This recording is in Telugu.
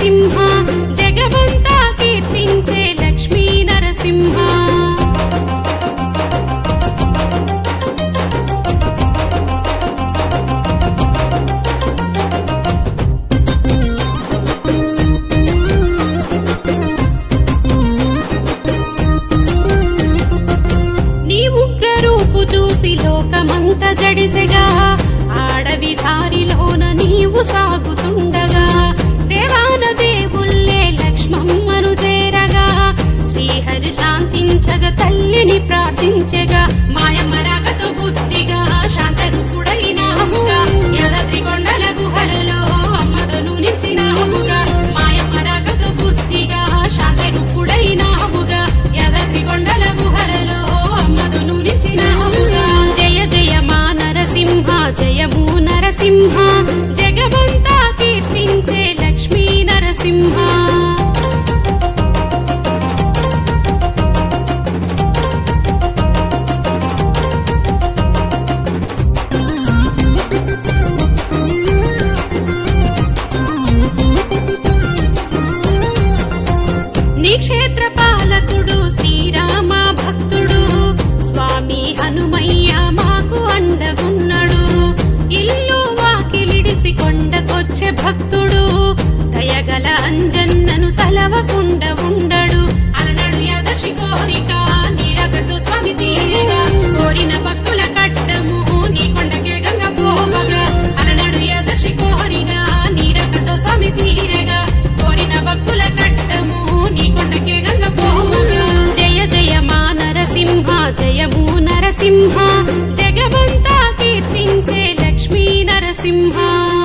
నరసింహ జగవంతా కీర్తించే లక్ష్మీ నరసింహ నీ ఉగ్ర రూపు చూసి లోకమంత జడిసెగా ఆడవి దారిలోన నీవు సాగుతుండగా దేవాన దేవుల్లే లక్ష్మమ్మను చేరగా శ్రీహరి శాంతించగ తల్లిని ప్రార్థించగా మాయమ్మ రాకతో బుద్ధిగా శాంతరూపుడైనాముగా యదద్రి కొండల గుహలలో అమ్మదను నిలిచినాముగా మాయమ్మ రాకతో బుద్ధిగా శాంతరూపుడైనాముగా యదద్రి కొండల గుహలలో అమ్మదను నిలిచినాముగా జయ జయ మా నరసింహ జయము నరసింహ జగవంతా కీర్తించే లక్ష్మీ నరసింహ నీ క్షేత్ర పాలకుడు శ్రీరామ భక్తుడు స్వామి హనుమయ్య మాకు అండగున్నడు ఇల్లు వాకిలిడిసి కొండకొచ్చే భక్తుడు దయగల అంజన్నను తలవకుండ ఉండడు అలనడు యదశి కోరిక నీరగతు స్వామి తీరగా కోరిన భక్తుల కట్టము నీ కొండకే గంగ పోవగా అలనడు యదశి కోరిన నీరగతు స్వామి తీరగా కోరిన భక్తుల కట్టము నీ కొండకే గంగ పోవగా జయ జయ మా నరసింహ జయము నరసింహ జగవంతా కీర్తించే లక్ష్మీ నరసింహ